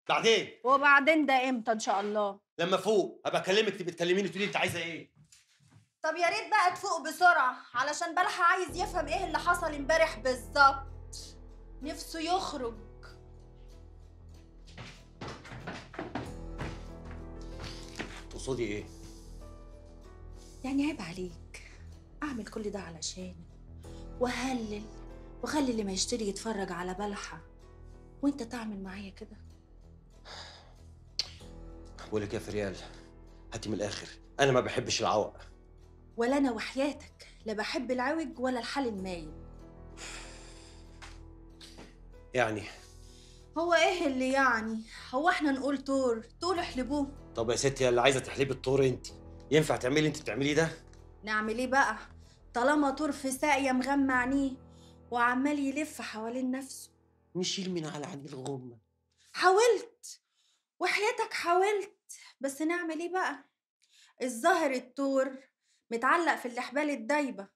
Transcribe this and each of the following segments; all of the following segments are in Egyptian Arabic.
بعدين وبعدين ده امتى ان شاء الله لما فوق ابقى اكلمك تبقي تكلميني تقولي انت عايزه ايه طب يا ريت بقى تفوق بسرعه علشان بلحة عايز يفهم ايه اللي حصل امبارح بالظبط نفسه يخرج تقصدي ايه يعني عيب عليك اعمل كل ده علشان وهلل وخلي اللي ما يشتري يتفرج على بلحة وانت تعمل معايا كده بقول لك يا فريال هاتي من الاخر انا ما بحبش العوق ولا انا وحياتك لا بحب العوج ولا الحال المايل يعني هو ايه اللي يعني هو احنا نقول طور طول احلبوه طب يا ستي اللي عايزه تحلبي الطور انت ينفع تعملي انت بتعمليه ده نعمل ايه بقى طالما طور في ساقية مغمى عينيه وعمال يلف حوالين نفسه نشيل من على عيني الغمه حاولت وحياتك حاولت بس نعمل ايه بقى الظاهر التور متعلق في الحبال الدايبة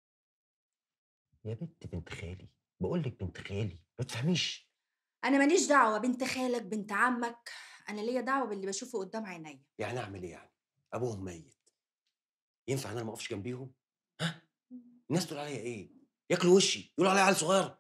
يا بنت بنت خالي بقول لك بنت خالي ما تفهميش انا ماليش دعوة بنت خالك بنت عمك انا ليا دعوة باللي بشوفه قدام عينيا يعني اعمل ايه يعني ابوهم ميت ينفع ان انا ما اقفش جنبيهم ها الناس تقول عليا ايه ياكلوا وشي يقولوا عليا عيل صغير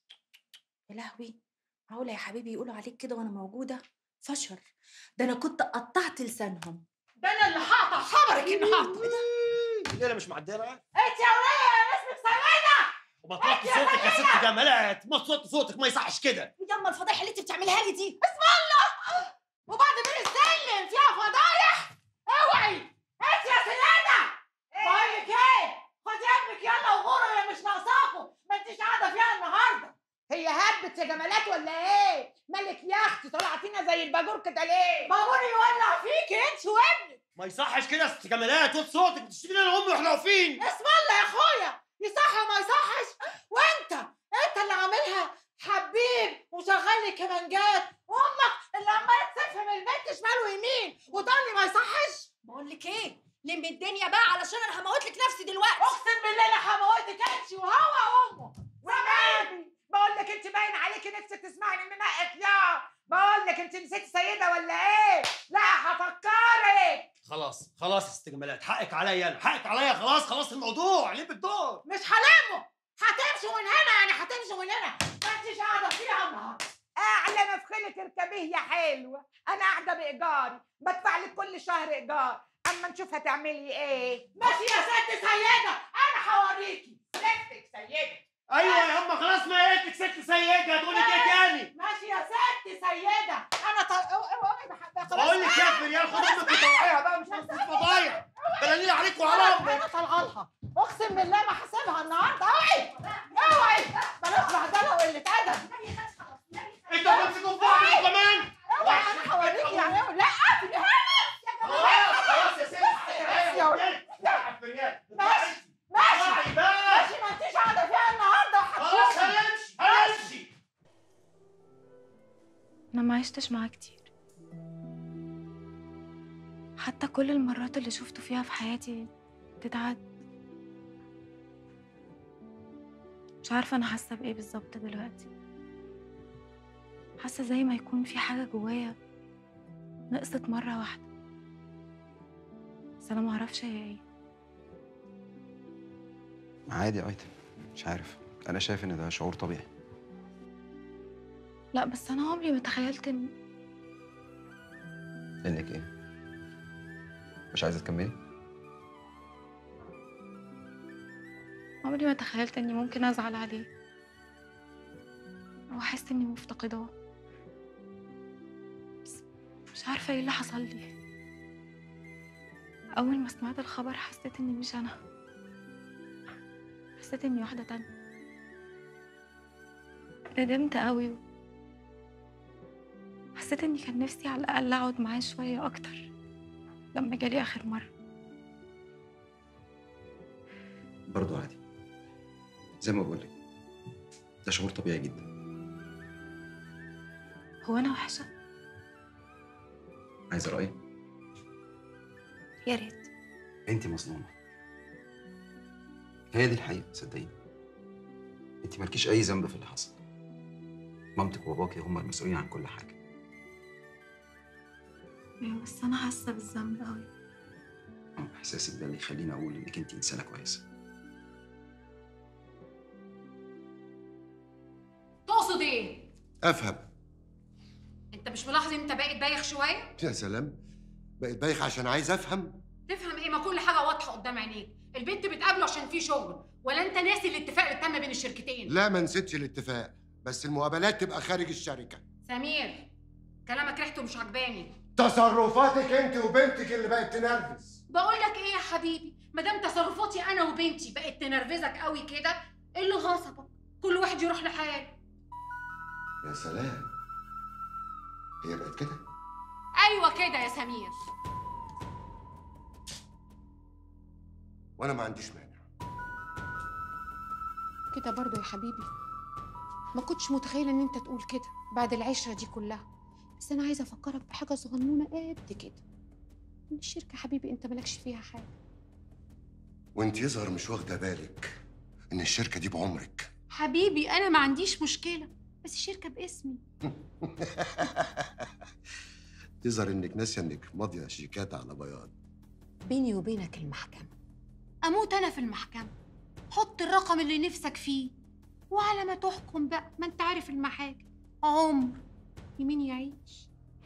يا لهوي معقولة يا حبيبي يقولوا عليك كده وانا موجودة فشر ده انا كنت قطعت لسانهم ده انا اللي هقطع خبرك النهارده الليله مش معديه معاك انت يا وليه يا اسمك سوينا وما توطي صوتك يا ست جمالات ما توطي صوتك ما يصحش كده ياما الفضايح اللي انت بتعملها لي دي اسم الله وبعد بين السلم فيها فضايح اوعي انت يا سنانة بقول لك ايه خدي ابنك يلا وغوروا يا مش ناقصاكوا ما انتش قاعده فيها النهارده هي هبت يا جمالات ولا ايه؟ مالك يا اختي طلعتينا زي الباجور كده ليه؟ باجور يولع فيكي انت وابنك ما يصحش كده يا ست جمالات توطي صوتك بتشتمي انا وامي واحنا واقفين اسم الله يا اخويا يصح وما يصحش وانت انت اللي عاملها حبيب وشغال لي كمانجات وامك اللي عماله تفهم البنت شمال ويمين وتقول لي ما يصحش بقول لك ايه لم الدنيا بقى علشان انا هموت لك نفسي دلوقتي اقسم بالله انا هموتك انت وهو وامه وبيبي بقول لك انت باين عليكي نفسك تسمعني من حقك يا بقول لك انت نسيتي سيده ولا ايه؟ لا هفكرك خلاص خلاص يا ست جمالات حقك عليا انا حقك عليا خلاص خلاص الموضوع ليه بالدور مش هلمه هتمشوا من هنا يعني هتمشوا من هنا ما انتش قاعده فيها النهارده اعلى مفخلك اركبيه يا حلوه انا قاعده بايجاري بدفع لك كل شهر ايجار اما نشوف هتعملي ايه ماشي يا ست سيده انا هوريكي ستك سيده ايوه يا اما خلاص ما قلتك ست سيده هتقولي ايه تاني ماشي يا ست سيده انا طل... اوعي اوعي بحبها خلاص بقول لك يا فريال خد امك وطلعيها بقى مش نص الفضايح بلالين عليك وعلى امك انا طالعه لها اقسم بالله ما هسيبها النهارده اوعي اوعي بلاش بهدله وقله ادب انت بتمسكوا في بعض انتوا كمان اوعي انا هوريكي يعني إيه. لا سيبيها خلاص خلاص يا ست يا ولد. يا فريال ماشي ماشي اطلعي بقى ماشي ما انتيش قاعده فيها النهارده خلاص وهتشوفي همشي همشي أنا ما عشتش معاه كتير حتى كل المرات اللي شفته فيها في حياتي تتعد مش عارفة أنا حاسة بإيه بالظبط دلوقتي حاسة زي ما يكون في حاجة جوايا نقصت مرة واحدة بس أنا معرفش هي إيه عادي ايتم مش عارف انا شايف ان ده شعور طبيعي لا بس أنا عمري ما تخيلت إن انك ايه مش عايزه تكملي عمري ما تخيلت إني ممكن أزعل عليه أو أحس إني مفتقداه بس مش عارفة إيه اللي حصل لي أول ما سمعت الخبر حسيت إني مش أنا حسيت إني واحدة تانية ندمت قوي حسيت إني كان نفسي على الأقل أقعد معاه شوية أكتر لما جالي آخر مرة برضه عادي زي ما بقولك ده شعور طبيعي جدا هو أنا وحشة؟ عايزه رايي يا ريت انت مظلومه هي دي الحقيقه صدقيني انت مالكيش اي ذنب في اللي حصل مامتك وباباكي هما المسؤولين عن كل حاجه ايوه بس انا حاسه بالذنب قوي احساسك ده اللي يخليني اقول انك انت انسانه كويسه تقصد ايه؟ افهم انت مش ملاحظ ان انت بقيت بايخ شويه؟ يا سلام بقيت بايخ عشان عايز افهم تفهم ايه ما كل حاجه واضحه قدام عينيك البنت بتقابله عشان في شغل ولا انت ناسي الاتفاق اللي تم بين الشركتين لا ما نسيتش الاتفاق بس المقابلات تبقى خارج الشركه سمير كلامك ريحته مش عجباني تصرفاتك انت وبنتك اللي بقت تنرفز بقول لك ايه يا حبيبي ما دام تصرفاتي انا وبنتي بقت تنرفزك قوي كده ايه اللي غصبك كل واحد يروح لحاله يا سلام هي بقت كده ايوه كده يا سمير وانا ما عنديش مانع كده برضه يا حبيبي ما كنتش متخيله ان انت تقول كده بعد العشره دي كلها بس انا عايزه افكرك بحاجه صغنونه قد كده ان الشركه حبيبي انت مالكش فيها حاجه وانت يظهر مش واخده بالك ان الشركه دي بعمرك حبيبي انا ما عنديش مشكله بس الشركه باسمي يظهر انك ناسيه انك ماضيه شيكات على بياض بيني وبينك المحكمه اموت انا في المحكمه حط الرقم اللي نفسك فيه وعلى ما تحكم بقى ما انت عارف المحاكم عمر يمين يعيش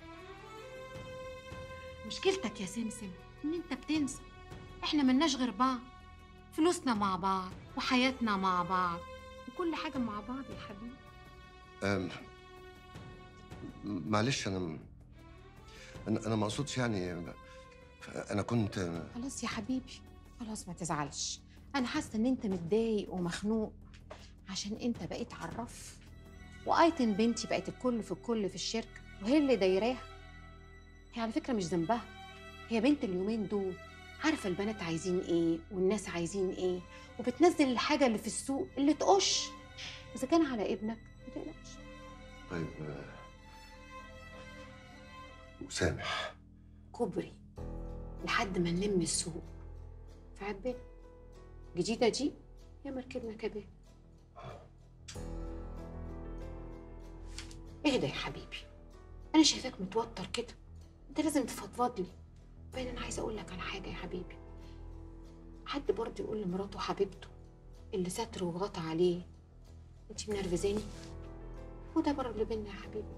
مشكلتك يا سمسم ان انت بتنسى احنا ملناش غير بعض فلوسنا مع بعض وحياتنا مع بعض وكل حاجه مع بعض يا حبيبي أم... معلش انا م- انا انا ما اقصدش يعني انا كنت خلاص يا حبيبي خلاص ما تزعلش انا حاسه ان انت متضايق ومخنوق عشان انت بقيت عرف وايتن بنتي بقت الكل في الكل في الشركه وهي اللي دايراها هي على فكره مش ذنبها هي بنت اليومين دول عارفه البنات عايزين ايه والناس عايزين ايه وبتنزل الحاجه اللي في السوق اللي تقش اذا كان على ابنك ما تقلقش طيب آه، وسامح كوبري لحد ما نلم السوق في عبنا جديدة دي يا مركبنا كباب اهدى يا حبيبي انا شايفاك متوتر كده انت لازم تفضفض لي باين انا عايزه اقول لك على حاجه يا حبيبي حد برضه يقول لمراته حبيبته اللي ستر وغطى عليه انت منرفزاني وده بره اللي بينا يا حبيبي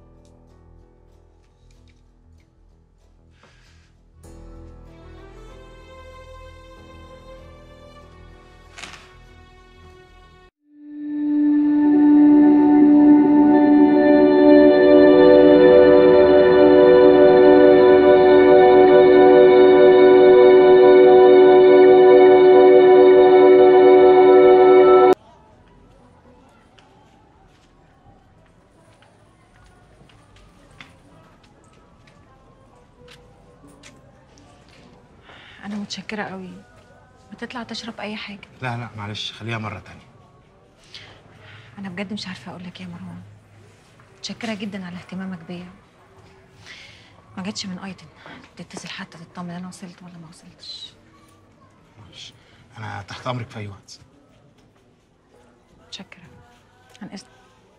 انا متشكره قوي بتطلع تشرب اي حاجه لا لا معلش خليها مرة تانية انا بجد مش عارفه اقول لك إيه يا مروان متشكره جدا على اهتمامك بيا ما جتش من ايتن تتصل حتى تطمن انا وصلت ولا ما وصلتش معلش أنا تحت أمرك في أي وقت متشكره عن اذنك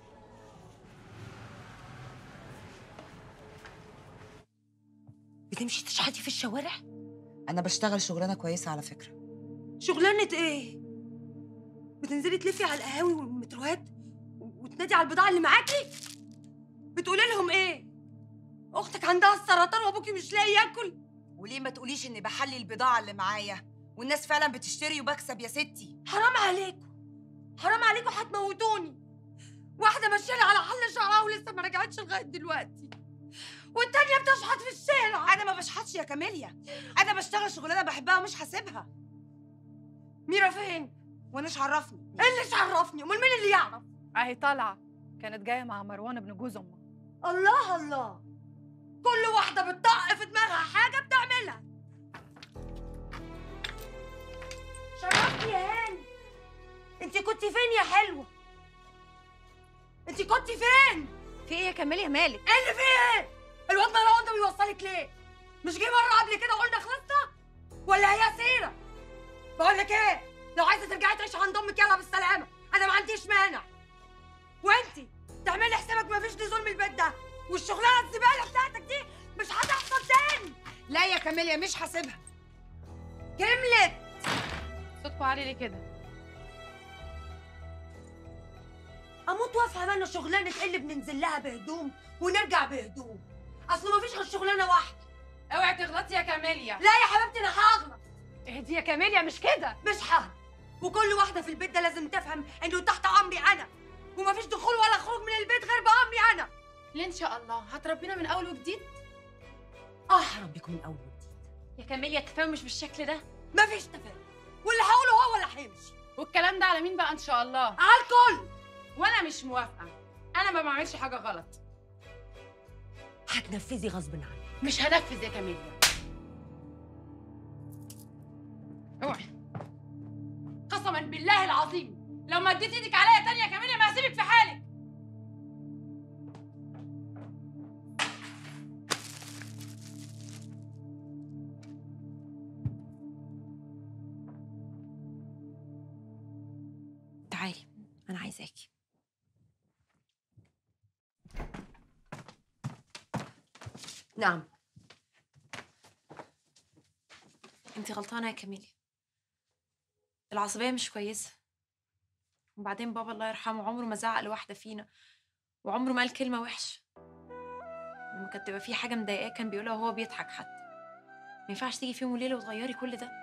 بتمشي تشحتي في الشوارع؟ أنا بشتغل شغلانة كويسة على فكرة شغلانة ايه؟ بتنزلي تلفي على القهاوي والمتروهات وتنادي على البضاعة اللي معاكي؟ بتقولي لهم ايه؟ أختك عندها السرطان وأبوكي مش لاقي ياكل؟ وليه ما تقوليش إني بحلي البضاعة اللي معايا والناس فعلا بتشتري وبكسب يا ستي حرام عليكم حرام عليكم هتموتوني واحدة ماشية على حل شعرها ولسه ما رجعتش لغاية دلوقتي والتانية بتشحت في الشارع أنا ما بشحتش يا كاميليا أنا بشتغل شغلانة بحبها ومش هسيبها ميرا فين؟ وأنا إيش عرفني ايه اللي عرفني؟ أمال مين اللي يعرف؟ اهي طالعه كانت جايه مع مروان ابن جوز امها الله الله كل واحدة بتطق في دماغها حاجة بتعملها شرفتي يا هاني انت كنت فين يا حلوة؟ انت كنت فين؟ في ايه يا كمال مالك ايه اللي فيه ايه؟ الواد مروان ده بيوصلك ليه؟ مش جه مرة قبل كده وقلنا خلصنا؟ ولا هي سيرة؟ بقول لك ايه؟ لو عايزة ترجعي تعيشي عند امك يلا بالسلامة، أنا ما عنديش مانع. وانتي تعملي حسابك مفيش نزول من البيت ده، والشغلانة الزبالة بتاعتك دي مش هتحصل تاني. لا يا كاميليا مش هسيبها كملت صوتكوا عالي ليه كده اموت وافهم انا شغلانه ايه اللي بننزل لها بهدوم ونرجع بهدوم اصل مفيش غير شغلانه واحده اوعي تغلطي يا كاميليا لا يا حبيبتي انا هغلط اهدي يا كاميليا مش كده مش هغلط وكل واحده في البيت ده لازم تفهم انه تحت امري انا ومفيش دخول ولا خروج من البيت غير بامري انا ليه ان شاء الله هتربينا من اول وجديد اه هربيكم من اول وجديد يا كاميليا التفاهم مش بالشكل ده مفيش تفاهم واللي هقوله هو اللي هيمشي والكلام ده على مين بقى ان شاء الله على الكل وانا مش موافقه انا ما بعملش حاجه غلط هتنفذي غصب عنك مش هنفذ يا كاميليا اوعي قسما بالله العظيم لو ما اديت ايدك عليا تانية يا كاميليا ما هسيبك في حالك تعالي انا عايزاكي نعم انت غلطانه يا كاميليا العصبيه مش كويسه وبعدين بابا الله يرحمه عمره ما زعق لواحده فينا وعمره ما قال كلمه وحشه لما كانت تبقى في حاجه مضايقاه كان بيقولها وهو بيضحك حتى ما ينفعش تيجي في يوم وليله وتغيري كل ده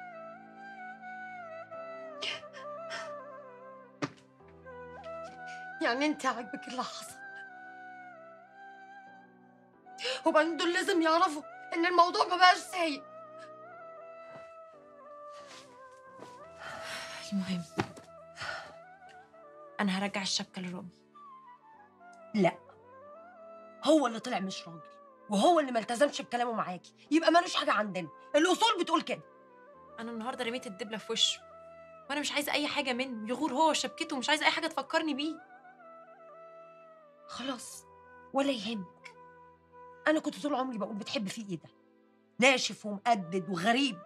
يعني انت عاجبك اللي حصل وبعدين دول لازم يعرفوا ان الموضوع ما بقاش سيء المهم انا هرجع الشبكه لرامي لا هو اللي طلع مش راجل وهو اللي ما التزمش بكلامه معاكي يبقى ملوش حاجه عندنا الاصول بتقول كده انا النهارده رميت الدبله في وشه وانا مش عايزه اي حاجه منه يغور هو وشبكته ومش عايزه اي حاجه تفكرني بيه خلاص ولا يهمك انا كنت طول عمري بقول بتحب فيه ايه ده ناشف ومقدد وغريب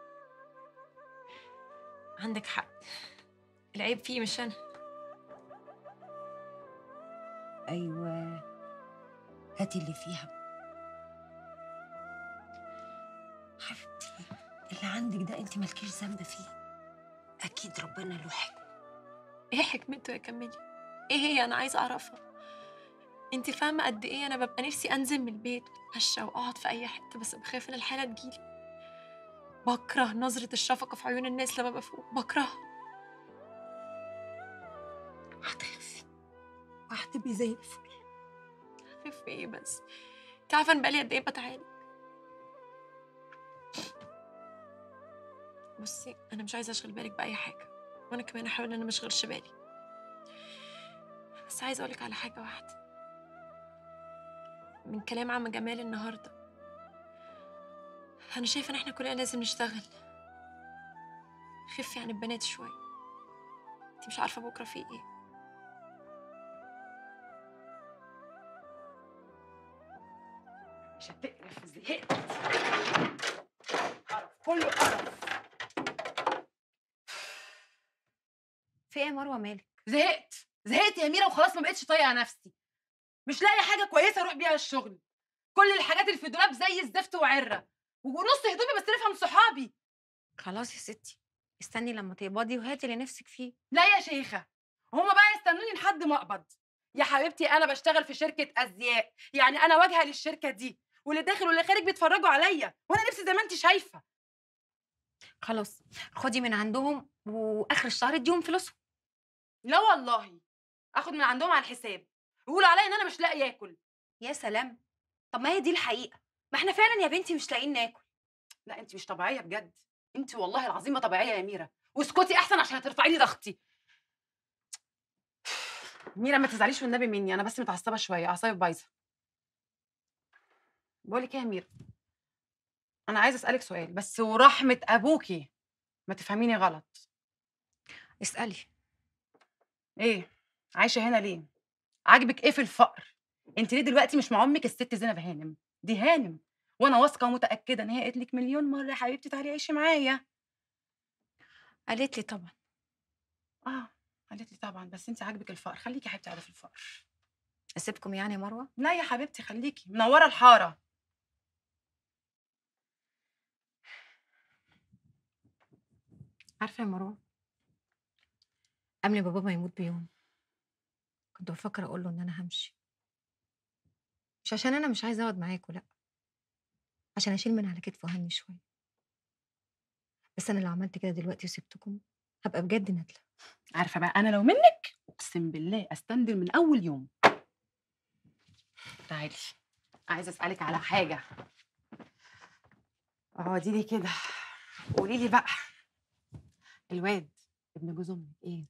عندك حق العيب فيه مش انا ايوه هاتي اللي فيها حبيبتي اللي عندك ده انت مالكيش ذنب فيه اكيد ربنا له حكمه ايه حكمته يا كملي ايه هي انا عايزه اعرفها انت فاهمه قد ايه انا ببقى نفسي انزل من البيت اتمشى واقعد في اي حته بس بخاف ان الحاله تجيلي بكره نظره الشفقه في عيون الناس لما بفوق بكرهها هتخفي وهتبقي زي الفل خف ايه بس انت عارفه انا بقالي قد ايه بتعالج بصي انا مش عايزه اشغل بالك باي حاجه وانا كمان احاول ان انا ما اشغلش بالي بس عايزه اقولك على حاجه واحده من كلام عم جمال النهارده انا شايفه ان احنا كلنا لازم نشتغل خفي عن البنات شويه انت مش عارفه بكره في ايه مش هتقرف زهقت قرف كله قرف في ايه يا مروه مالك زهقت زهقت يا ميرا وخلاص ما بقتش طايقه نفسي مش لاقي حاجه كويسه اروح بيها الشغل كل الحاجات اللي في الدولاب زي الزفت وعره ونص هدومي بستلفها من صحابي خلاص يا ستي استني لما تقبضي وهاتي اللي نفسك فيه لا يا شيخه هما بقى يستنوني لحد ما اقبض يا حبيبتي انا بشتغل في شركه ازياء يعني انا واجهه للشركه دي واللي داخل واللي خارج بيتفرجوا عليا وانا نفسي زي ما انت شايفه خلاص خدي من عندهم واخر الشهر اديهم فلوسهم لا والله اخد من عندهم على الحساب يقولوا عليا ان انا مش لاقي اكل يا سلام طب ما هي دي الحقيقه ما احنا فعلا يا بنتي مش لاقيين ناكل لا انت مش طبيعيه بجد انت والله العظيم ما طبيعيه يا ميرا واسكتي احسن عشان هترفعي لي ضغطي ميرا ما تزعليش والنبي مني انا بس متعصبه شويه اعصابي بايظه بقول لك ايه يا ميرا انا عايزه اسالك سؤال بس ورحمه ابوكي ما تفهميني غلط اسالي ايه عايشه هنا ليه عاجبك ايه في الفقر انت ليه دلوقتي مش مع امك الست زينب هانم دي هانم وانا واثقه ومتاكده ان هي قالت لك مليون مره يا حبيبتي تعالي عيشي معايا قالت لي طبعا اه قالت لي طبعا بس انت عاجبك الفقر خليكي يا حبيبتي قاعده في الفقر اسيبكم يعني يا مروه لا يا حبيبتي خليكي منوره الحاره عارفه يا مروه قبل ما بابا يموت بيوم كنت بفكر اقول له ان انا همشي مش عشان انا مش عايزه اقعد معاكوا لا عشان اشيل من على كتفه وهني شويه بس انا لو عملت كده دلوقتي وسبتكم هبقى بجد ندله عارفه بقى انا لو منك اقسم بالله استندل من اول يوم تعالي عايزه اسالك على حاجه اقعدي لي كده قولي لي بقى الواد ابن جوز امك ايه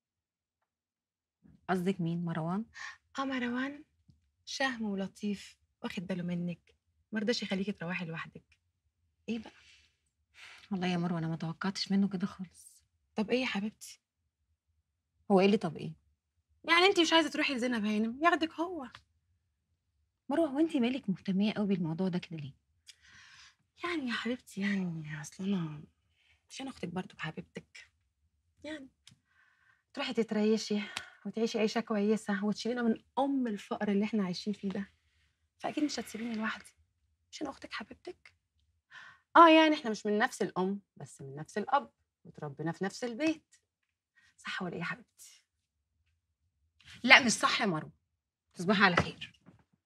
قصدك مين مروان اه مروان شهم ولطيف واخد باله منك مرضاش يخليكي تروحي لوحدك ايه بقى والله يا مروه انا ما توقعتش منه كده خالص طب ايه يا حبيبتي هو ايه اللي طب ايه يعني انت مش عايزه تروحي لزينب هانم ياخدك هو مروه هو انت مالك مهتميه قوي بالموضوع ده كده ليه يعني يا حبيبتي يعني اصل انا عشان اختك برضو حبيبتك يعني تروحي تتريشي وتعيشي عيشه كويسه وتشيلينا من ام الفقر اللي احنا عايشين فيه ده فاكيد مش هتسيبيني لوحدي عشان اختك حبيبتك اه يعني احنا مش من نفس الام بس من نفس الاب وتربينا في نفس البيت صح ولا ايه يا حبيبتي لا مش صح يا مروه تصبحي على خير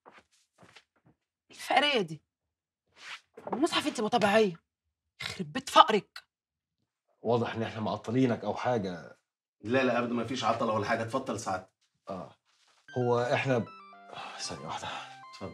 الفقريه دي المصحف انت مو طبيعيه يخرب بيت فقرك واضح ان احنا معطلينك او حاجه لا لا ابدا ما فيش عطله ولا حاجه اتفضل سعادتك اه هو احنا ب... ثانيه واحده اتفضل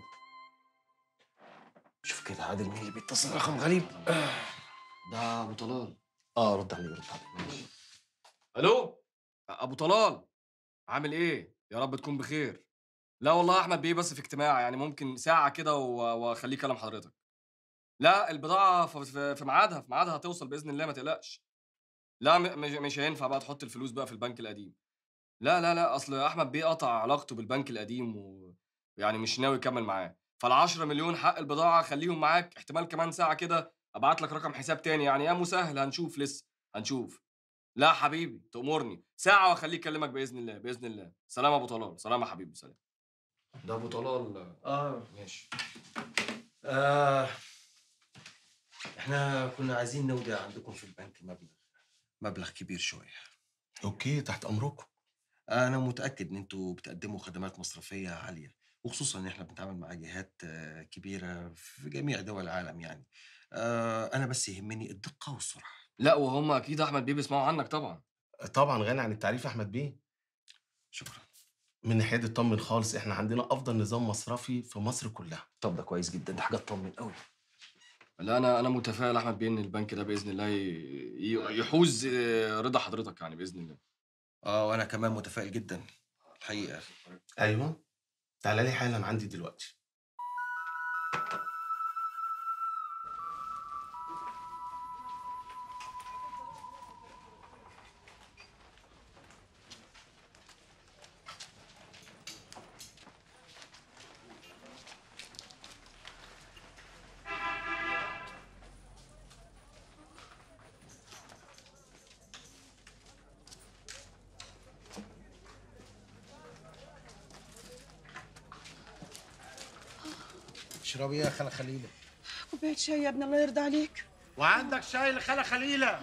شوف كده عادل مين اللي بيتصل رقم غريب ده ابو طلال اه رد عليه رد عليه ماشي الو ابو طلال عامل ايه يا رب تكون بخير لا والله احمد بيه بس في اجتماع يعني ممكن ساعه كده و- واخليه يكلم حضرتك لا البضاعه في- في في ميعادها في ميعادها هتوصل باذن الله ما تقلقش لا م- مش مش هينفع بقى تحط الفلوس بقى في البنك القديم لا لا لا اصل احمد بيه قطع علاقته بالبنك القديم ويعني مش ناوي يكمل معاه فال10 مليون حق البضاعه خليهم معاك احتمال كمان ساعه كده ابعت لك رقم حساب تاني يعني يا مسهل هنشوف لسه هنشوف لا حبيبي تأمرني ساعة واخليه يكلمك بإذن الله بإذن الله سلام يا أبو طلال سلام يا حبيبي سلام ده أبو طلال اه ماشي آه احنا كنا عايزين نودع عندكم في البنك مبلغ مبلغ كبير شويه اوكي تحت امركم انا متاكد ان انتوا بتقدموا خدمات مصرفيه عاليه وخصوصا ان احنا بنتعامل مع جهات آه، كبيره في جميع دول العالم يعني آه انا بس يهمني الدقه والسرعه لا وهم أكيد أحمد بيه بيسمعوا عنك طبعا طبعا غني عن التعريف احمد بيه شكرا من ناحيه اطمن خالص احنا عندنا افضل نظام مصرفي في مصر كلها طب ده كويس جدا ده حاجه تطمن قوي لا أنا أنا متفائل أحمد بيه إن البنك ده بإذن الله ي- ي- يحوز آه، رضا حضرتك يعني بإذن الله اه وانا كمان متفائل جدا الحقيقه ايوه تعالى لي حالا عندي دلوقتي اشربي يا خالة خليلة كوبايه شاي يا ابني الله يرضى عليك وعندك شاي لخالة خليلة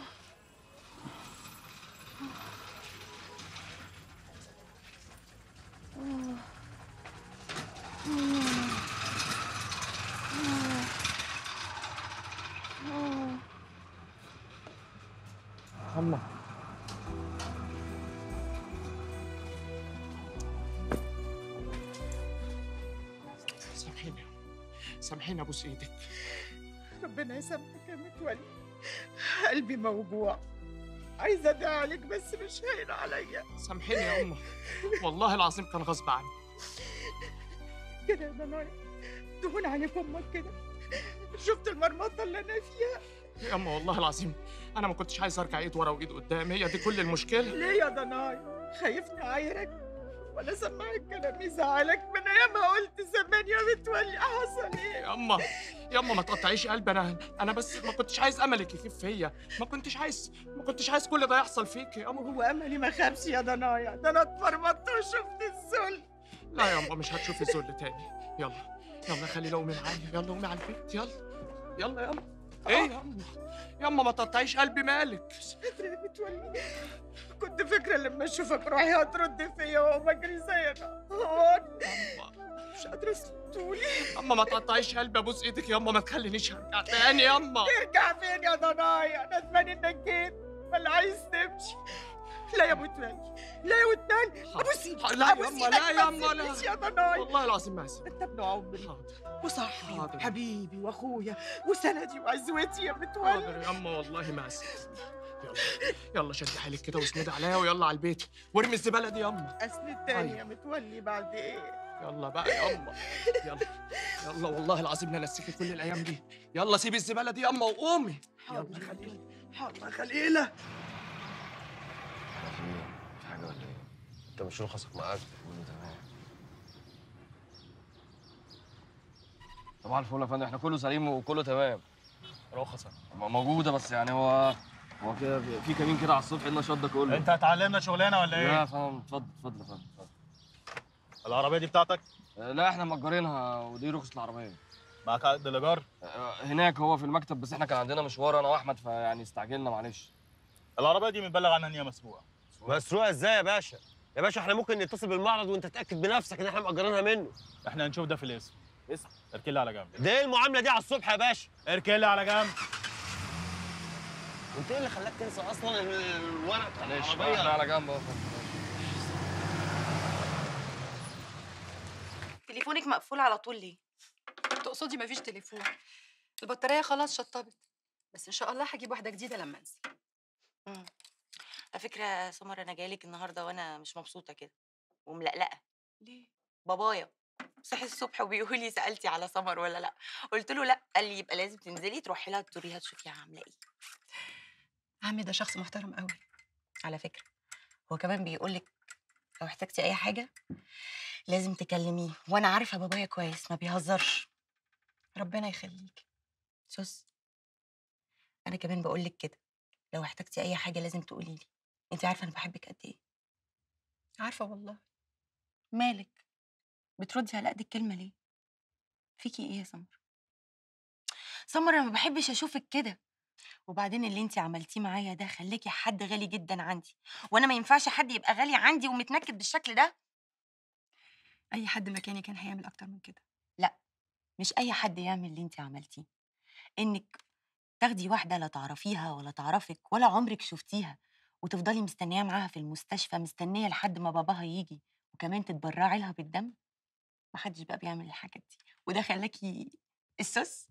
الله سامحيني سامحيني ابوس ايدك ربنا يسامحك يا متولي قلبي موجوع عايزه ادعي عليك بس مش هين عليا سامحيني يا امه والله العظيم كان غصب عني كده يا ضنايا تهون عليك امك كده شفت المرمطه اللي انا فيها يا اما والله العظيم انا ما كنتش عايز ارجع ايد ورا وايد قدام هي دي كل المشكله ليه يا ضنايا خايفني اعايرك ولا سمعك كلام يزعلك من ايام ما قلت زمان يا متولي حصل ايه يا اما يا اما ما تقطعيش قلبي انا انا بس ما كنتش عايز املك يخف فيا ما كنتش عايز ما كنتش عايز كل ده يحصل فيك يا اما هو املي ما خابش يا ضنايا ده انا اتمرمطت وشفت الذل لا يا اما مش هتشوفي الذل تاني يلا يلا خلي قومي معايا يلا قومي على البيت يلا يلا يا اما ايه ياما ياما ما تقطعيش قلبي مالك قادرة يا متولي كنت فاكرة لما اشوفك روحي هترد فيا واقوم اجري زيك هون مش قادرة اسلم طولي ياما ما تقطعيش قلبي ابوس ايدك ياما ما تخلينيش ارجع تاني ياما ترجع فين يا ضنايا ندمان انك جيت ولا عايز تمشي لا يا متولي لا يا ودان ابوس ايدك لا أبوس ياما إيدك لا ما ياما لا تسيبنيش يا ضنايا والله العظيم ما هسيبك انت ابن عمري وصاحبي حاضر. وحبيبي واخويا وسندي وعزوتي يا متولي حاضر ياما والله ما هسيبك يلا يلا شد حيلك كده واسندي عليا ويلا على البيت وارمي الزباله دي ياما اسند تاني أيوة. يا متولي بعد ايه يلا بقى ياما يلا يلا والله العظيم لا نسيكي كل الايام دي يلا سيبي الزباله دي ياما وقومي حاضر يا خليل حاضر يا خليله في حاجه ولا ايه؟ انت مش رخصك معاك كله تمام طبعا الفل يا فندم احنا كله سليم وكله تمام رخصة موجودة بس يعني هو هو كده في- في كمين كده على الصبح لنا شده كله انت هتعلمنا شغلانه ولا لا ايه؟ يا فندم اتفضل اتفضل يا فندم اتفضل العربيه دي بتاعتك؟ آه، لا احنا مأجرينها ودي رخصة العربية معاك عقد الايجار؟ هناك هو في المكتب بس احنا كان عندنا مشوار انا واحمد فيعني استعجلنا معلش العربيه دي مبلغ عنها ان هي مسروقه مسروقه ازاي يا باشا؟ يا باشا احنا ممكن نتصل بالمعرض وانت تتاكد بنفسك ان احنا مأجرينها منه احنا هنشوف ده في الاسم اسم اركن لي على جنب ده ايه المعامله دي على الصبح يا باشا؟ اركن لي على جنب انت ايه اللي خلاك تنسى اصلا الورق بتاع معلش العربيه؟ احنا على جنب اهو يا فندم. تليفونك مقفول على طول ليه؟ تقصدي مفيش تليفون البطارية خلاص شطبت بس إن شاء الله هجيب واحدة جديدة لما أنزل مم. على فكرة يا سمر أنا جايلك النهاردة وأنا مش مبسوطة كده وملقلقة ليه؟ بابايا صحي الصبح وبيقول لي سألتي على سمر ولا لأ قلت له لأ قال لي يبقى لازم تنزلي تروحي لها تزوريها تشوفيها عاملة إيه عمي ده شخص محترم قوي على فكرة هو كمان بيقولك لو احتجتي أي حاجة لازم تكلميه وأنا عارفة بابايا كويس ما بيهزرش ربنا يخليك سوس أنا كمان بقولك كده لو احتجتي أي حاجة لازم تقولي لي أنت عارفة أنا بحبك قد إيه عارفة والله مالك بتردي على قد الكلمة ليه فيكي إيه يا سمر سمر أنا ما بحبش أشوفك كده وبعدين اللي انت عملتيه معايا ده خليكي حد غالي جدا عندي وانا ما ينفعش حد يبقى غالي عندي ومتنكد بالشكل ده أي حد مكاني كان هيعمل أكتر من كده لا مش اي حد يعمل اللي انت عملتيه انك تاخدي واحده لا تعرفيها ولا تعرفك ولا عمرك شفتيها وتفضلي مستنيه معاها في المستشفى مستنيه لحد ما باباها يجي وكمان تتبرعي لها بالدم محدش بقى بيعمل الحاجات دي وده خلاكي السوس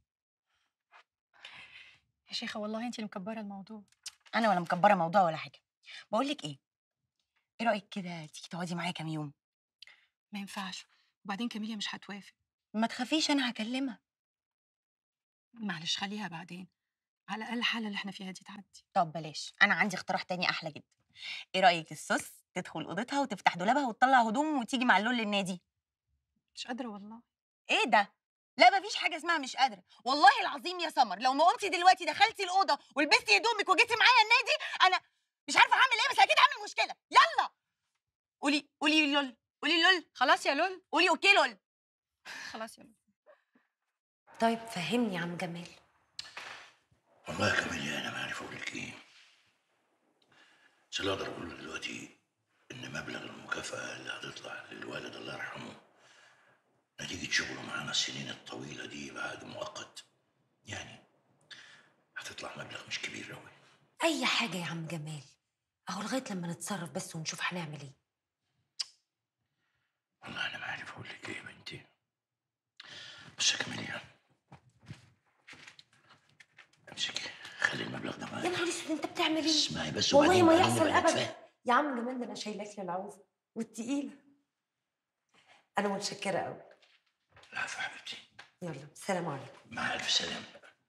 يا شيخة والله أنت اللي مكبرة الموضوع انا ولا مكبره موضوع ولا حاجه بقول لك ايه ايه رايك كده تيجي تقعدي معايا كام يوم ما ينفعش وبعدين كاميليا مش هتوافق ما تخافيش انا هكلمها معلش خليها بعدين على الأقل الحالة اللي احنا فيها دي تعدي طب بلاش انا عندي اقتراح تاني احلى جدا ايه رايك السوس تدخل اوضتها وتفتح دولابها وتطلع هدوم وتيجي مع اللول للنادي مش قادرة والله ايه ده لا مفيش حاجه اسمها مش قادره والله العظيم يا سمر لو ما قمتي دلوقتي دخلتي الاوضه ولبستي هدومك وجيتي معايا النادي انا مش عارفه هعمل ايه بس اكيد هعمل مشكله يلا قولي قولي لول قولي لول خلاص يا لول قولي اوكي لول خلاص يا لول طيب فهمني يا عم جمال والله يا كاميليا انا ما عارف اقول لك ايه بس اللي اقدر اقوله دلوقتي ان مبلغ المكافاه اللي هتطلع للوالد الله يرحمه نتيجه شغله معانا السنين الطويله دي بعد مؤقت يعني هتطلع مبلغ مش كبير قوي اي حاجه يا عم جمال اهو لغايه لما نتصرف بس ونشوف هنعمل ايه والله انا ما عارف اقول لك ايه يا بنتي بس يا كاميليا امسكي خلي المبلغ ده يا معاك نهار اسود انت بتعمل ايه اسمعي بس والله وبعدين ما بعدين يحصل نبقى ابدا نتفاهم. يا عم جمال ده انا شايلاك للعوزه والتقيله انا متشكره قوي العفو يا حبيبتي يلا سلام عليكم مع الف سلامه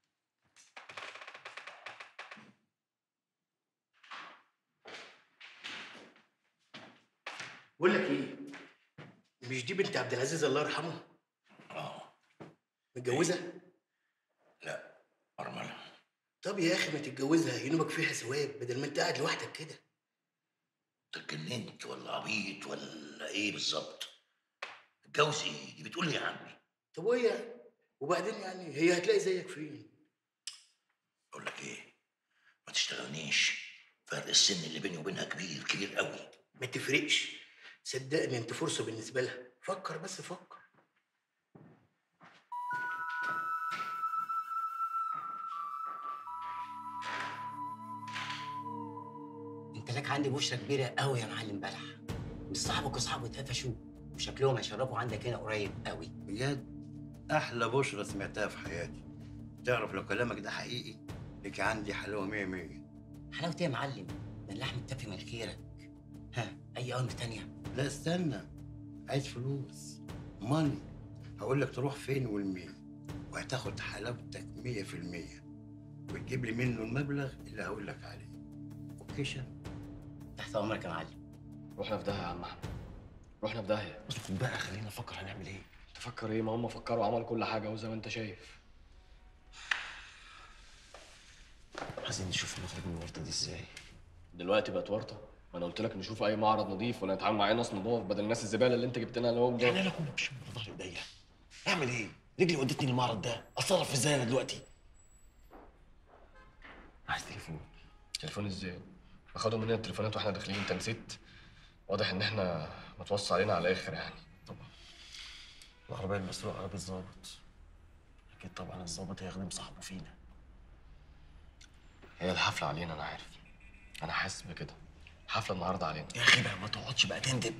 بقول لك ايه مش دي بنت عبد العزيز الله يرحمه اه متجوزه لا ارمله طب يا اخي ما تتجوزها ينوبك فيها ثواب بدل ما انت قاعد لوحدك كده انت اتجننت ولا عبيط ولا ايه بالظبط اتجوز ايه دي بتقول لي يا عمي طب وايه يعني وبعدين يعني هي هتلاقي زيك فين ما تشتغلنيش فرق السن اللي بيني وبينها كبير كبير قوي ما تفرقش صدقني انت فرصه بالنسبه لها فكر بس فكر انت لك عندي بشرة كبيرة قوي يا معلم بلح مش صاحبك وصاحبه اتقفشوا وشكلهم هيشربوا عندك هنا قريب قوي بجد احلى بشرة سمعتها في حياتي تعرف لو كلامك ده حقيقي لك عندي حلاوه مية مية حلاوة ايه يا معلم ده اللحم التفي من خيرك ها اي امر تانية لا استنى عايز فلوس ماني هقول لك تروح فين والمين وهتاخد حلاوتك مية في المية وتجيب لي منه المبلغ اللي هقول لك عليه اوكي شا تحت امرك يا معلم رحنا في داهيه يا عم احمد رحنا في داهيه اسكت بقى خلينا نفكر هنعمل ايه تفكر ايه ما هم فكروا وعملوا كل حاجه وزي ما انت شايف عايزين نشوف نخرج من الورطه دي ازاي دلوقتي بقت ورطه ما انا قلت لك نشوف اي معرض نظيف ولا نتعامل مع اي ناس نضاف بدل الناس الزباله اللي انت جبت لنا لهم يعني دول انا كنا مش من ظهر ايديا اعمل ايه رجلي ودتني المعرض ده اتصرف ازاي انا دلوقتي عايز تليفون تليفون ازاي اخدوا مننا التليفونات واحنا داخلين انت نسيت واضح ان احنا متوصى علينا على الاخر يعني العربيه المسروقه عربيه ظابط اكيد طبعا الظابط هيخدم صاحبه فينا هي الحفله علينا انا عارف انا حاسس بكده حفله النهارده علينا يا اخي بقى ما تقعدش بقى تندب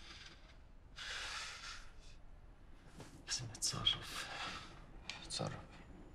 لازم نتصرف اتصرف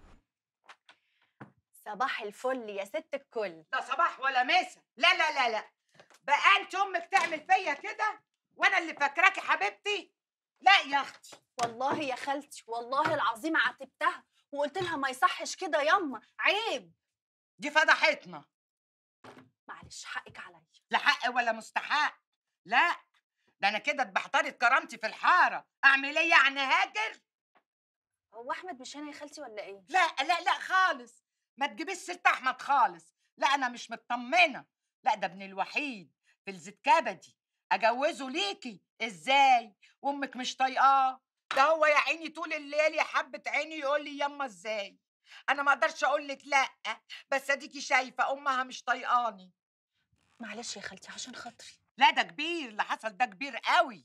صباح الفل يا ست الكل لا صباح ولا مسا لا لا لا لا بقى انت امك تعمل فيا كده وانا اللي فاكراكي حبيبتي لا يا اختي والله يا خالتي والله العظيم عاتبتها وقلت لها ما يصحش كده ياما عيب دي فضحتنا معلش حقك عليا لا حق ولا مستحق لا ده انا كده اتبحترت كرامتي في الحاره اعمل ايه يعني هاجر هو احمد مش هنا يا خالتي ولا ايه لا لا لا خالص ما تجيبيش سيره احمد خالص لا انا مش مطمنه لا ده ابني الوحيد في الزيت كبدي اجوزه ليكي ازاي وامك مش طايقاه ده هو يا عيني طول الليل يا حبه عيني يقول لي يما ازاي انا ما اقدرش اقول لك لا بس اديكي شايفه امها مش طايقاني معلش يا خالتي عشان خاطري لا ده كبير اللي حصل ده كبير قوي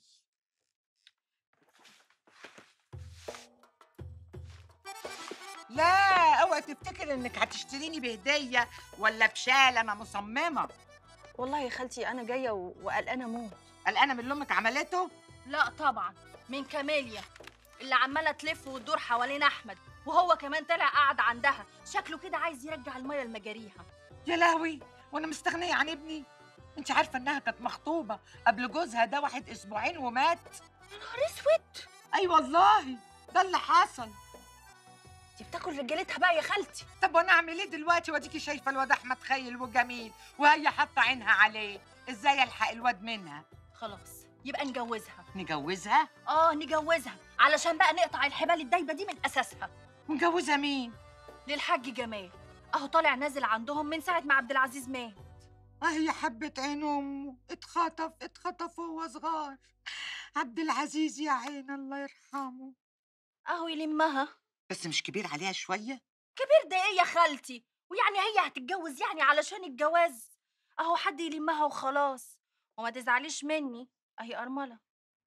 لا اوعي تفتكر انك هتشتريني بهديه ولا بشاله انا مصممه والله يا خالتي انا جايه و- وقلقانه موت قلقانه من اللي امك عملته لا طبعا من كاميليا اللي عماله تلف وتدور حوالين احمد وهو كمان طلع قاعد عندها شكله كده عايز يرجع الميه لمجاريها يا لهوي وانا مستغنيه عن ابني انت عارفه انها كانت مخطوبه قبل جوزها ده واحد اسبوعين ومات يا نهار اسود اي والله ده اللي حصل دي بتاكل رجالتها بقى يا خالتي طب وانا اعمل ايه دلوقتي واديكي شايفه الواد احمد خيل وجميل وهي حاطه عينها عليه ازاي الحق الواد منها خلاص يبقى نجوزها نجوزها اه نجوزها علشان بقى نقطع الحبال الدايبه دي من اساسها ونجوزها مين للحاج جمال اهو طالع نازل عندهم من ساعه ما عبد العزيز مات اه يا حبة عين امه اتخطف اتخطف وهو صغار عبد العزيز يا عين الله يرحمه اهو يلمها بس مش كبير عليها شويه كبير ده ايه يا خالتي ويعني هي هتتجوز يعني علشان الجواز اهو حد يلمها وخلاص وما تزعليش مني اهي ارمله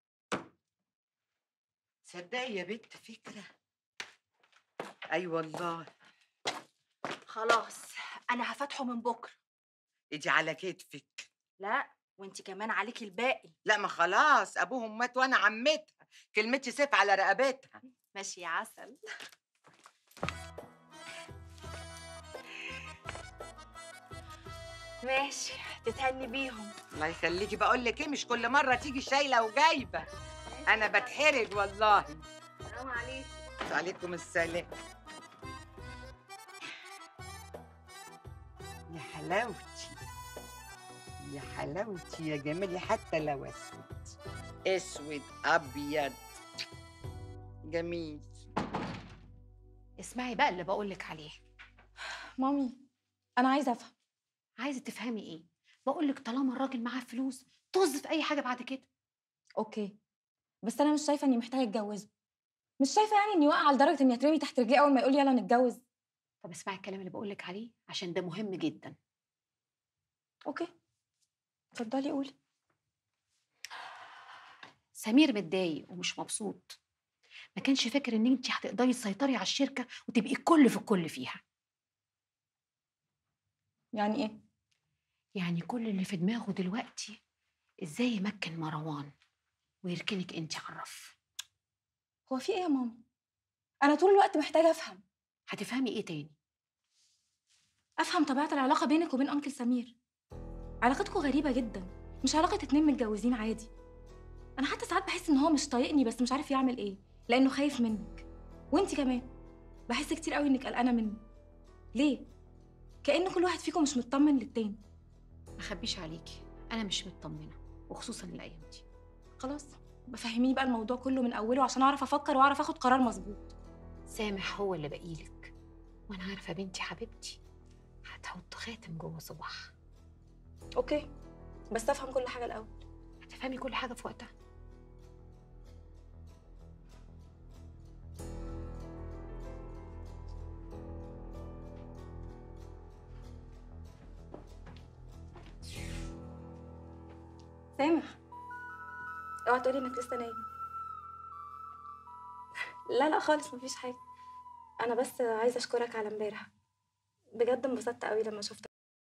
تصدقي يا بنت فكره اي والله خلاص انا هفتحه من بكره ايدي على كتفك لا وانت كمان عليكي الباقي لا ما خلاص ابوهم مات وانا عمتها كلمتي سيف على رقبتها ماشي يا عسل ماشي تتهني بيهم الله يخليكي بقول لك ايه مش كل مره تيجي شايله وجايبه انا بتحرج والله سلام عليكم وعليكم السلام يا حلاوتي يا حلاوتي يا جمالي حتى لو اسود اسود ابيض جميل اسمعي بقى اللي بقولك عليه مامي انا عايزه افهم عايزه تفهمي ايه بقولك طالما الراجل معاه فلوس طز في اي حاجه بعد كده اوكي بس انا مش شايفه اني محتاجه اتجوزه مش شايفه يعني اني واقعه لدرجه اني هترمي تحت رجليه اول ما يقول لي يلا نتجوز طب اسمعي الكلام اللي بقولك عليه عشان ده مهم جدا اوكي اتفضلي قولي سمير متضايق ومش مبسوط ما كانش فاكر ان انت هتقدري تسيطري على الشركه وتبقي الكل في الكل فيها يعني ايه يعني كل اللي في دماغه دلوقتي ازاي يمكن مروان ويركنك انت على الرف هو في ايه يا ماما انا طول الوقت محتاجه افهم هتفهمي ايه تاني افهم طبيعه العلاقه بينك وبين انكل سمير علاقتكم غريبه جدا مش علاقه اتنين متجوزين عادي انا حتى ساعات بحس ان هو مش طايقني بس مش عارف يعمل ايه لانه خايف منك وانت كمان بحس كتير قوي انك قلقانه منه ليه كأن كل واحد فيكم مش مطمن للتاني ما اخبيش عليكي انا مش مطمنه وخصوصا الايام دي خلاص بفهميني بقى الموضوع كله من اوله عشان اعرف افكر واعرف اخد قرار مظبوط سامح هو اللي بقيلك وانا عارفه بنتي حبيبتي هتحط خاتم جوه صباعها اوكي بس افهم كل حاجه الاول هتفهمي كل حاجه في وقتها سامح اوعى تقولي انك لسه نايم لا لا خالص مفيش حاجه انا بس عايزه اشكرك على امبارح بجد انبسطت قوي لما شفتك